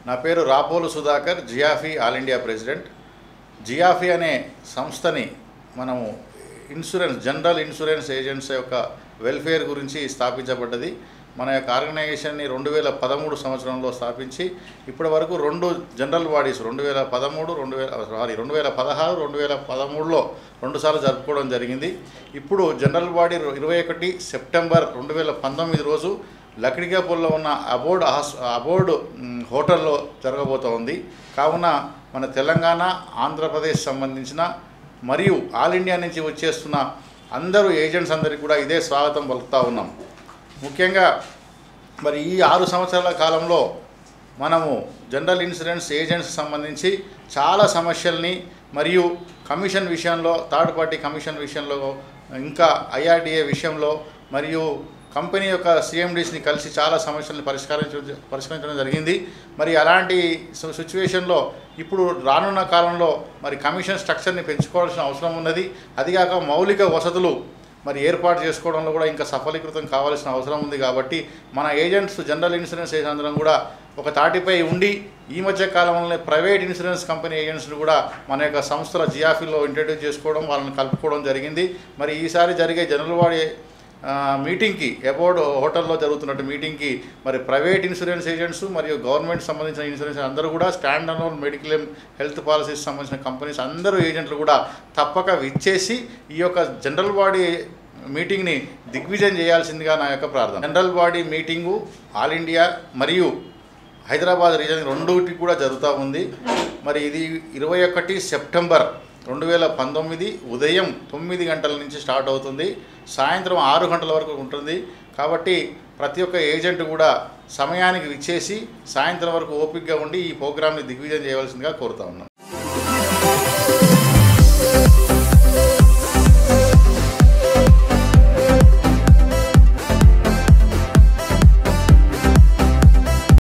నా పేరు రాపోలు సుధాకర్ జియాఫీ ఆల్ ఇండియా ప్రెసిడెంట్ జియాఫీ అనే సంస్థని మనము ఇన్సూరెన్స్ జనరల్ ఇన్సూరెన్స్ ఏజెంట్స్ యొక్క వెల్ఫేర్ గురించి స్థాపించబడ్డది మన యొక్క ఆర్గనైజేషన్ని రెండు వేల పదమూడు సంవత్సరంలో స్థాపించి ఇప్పటి వరకు రెండు జనరల్ బాడీస్ రెండు వేల పదమూడు రెండు వేల సారీ రెండు వేల పదహారు రెండు వేల పదమూడులో రెండుసార్లు జరుపుకోవడం జరిగింది ఇప్పుడు జనరల్ బాడీ ఇరవై ఒకటి సెప్టెంబర్ రెండు వేల పంతొమ్మిది రోజు లక్డికాపూర్లో ఉన్న అబోర్డ్ హాస్ అబోర్డ్ మ్, హోటల్లో జరగబోతోంది కావున మన తెలంగాణ ఆంధ్రప్రదేశ్ సంబంధించిన మరియు ఆల్ ఇండియా నుంచి వచ్చేస్తున్న అందరూ ఏజెంట్స్ అందరికీ కూడా ఇదే స్వాగతం పలుకుతూ ఉన్నాం ముఖ్యంగా మరి ఈ ఆరు సంవత్సరాల కాలంలో మనము జనరల్ ఇన్సూరెన్స్ ఏజెంట్స్ సంబంధించి చాలా సమస్యల్ని మరియు కమిషన్ విషయంలో థర్డ్ పార్టీ కమిషన్ విషయంలో ఇంకా ఐఆర్డిఏ విషయంలో మరియు కంపెనీ యొక్క సిఎండీస్ని కలిసి చాలా సమస్యల్ని పరిష్కరించ పరిష్కరించడం జరిగింది మరి అలాంటి సి- సిచ్యువేషన్లో ఇప్పుడు రానున్న కాలంలో మరి కమిషన్ స్ట్రక్చర్ని పెంచుకోవాల్సిన అవసరం ఉన్నది అదిగాక మౌలిక వసతులు మరి ఏర్పాటు చేసుకోవడంలో కూడా ఇంకా సఫలీకృతం కావాల్సిన అవసరం ఉంది కాబట్టి మన ఏజెంట్స్ జనరల్ ఇన్సూరెన్స్ ఏజెంట్స్ అందరం కూడా ఒక తాటిపై ఉండి ఈ మధ్య కాలంలోనే ప్రైవేట్ ఇన్సూరెన్స్ కంపెనీ ఏజెంట్స్ని కూడా మన యొక్క సంస్థల జియాఫీలో ఇంట్రడ్యూస్ చేసుకోవడం వాళ్ళని కలుపుకోవడం జరిగింది మరి ఈసారి జరిగే జనరల్ వాడి ఆ, మీటింగ్కి అబౌడ్ హోటల్లో జరుగుతున్నట్టు మీటింగ్కి మరి ప్రైవేట్ ఇన్సూరెన్స్ ఏజెంట్స్ మరియు గవర్నమెంట్ సంబంధించిన ఇన్సూరెన్స్ అందరూ కూడా stand alone mediclaim health policies సంబంధించిన కంపెనీస్ అందరూ ఏజెంట్లు కూడా తప్పక విచ్చేసి ఈ యొక్క జనరల్ బాడీ మీటింగ్ని దిగ్విజయం చేయాల్సిందిగా నా యొక్క ప్రార్థన general body meeting All India మరియు హైదరాబాద్ రీజన్ రెండుటి కూడా జరుగుతూ ఉంది మరి ఇది ఇరవై ఒకటి సెప్టెంబర్ రెండు వేల పంతొమ్మిది ఉదయం తొమ్మిది గంటల నుంచి స్టార్ట్ అవుతుంది సాయంత్రం ఆరు గంటల వరకు ఉంటుంది కాబట్టి ప్రతి ఒక్క ఏజెంట్ కూడా సమయానికి విచ్చేసి సాయంత్రం వరకు ఓపికగా ఉండి ఈ ప్రోగ్రామ్ని దిగ్విజయం చేయవలసిందిగా కోరుతా ఉన్నాం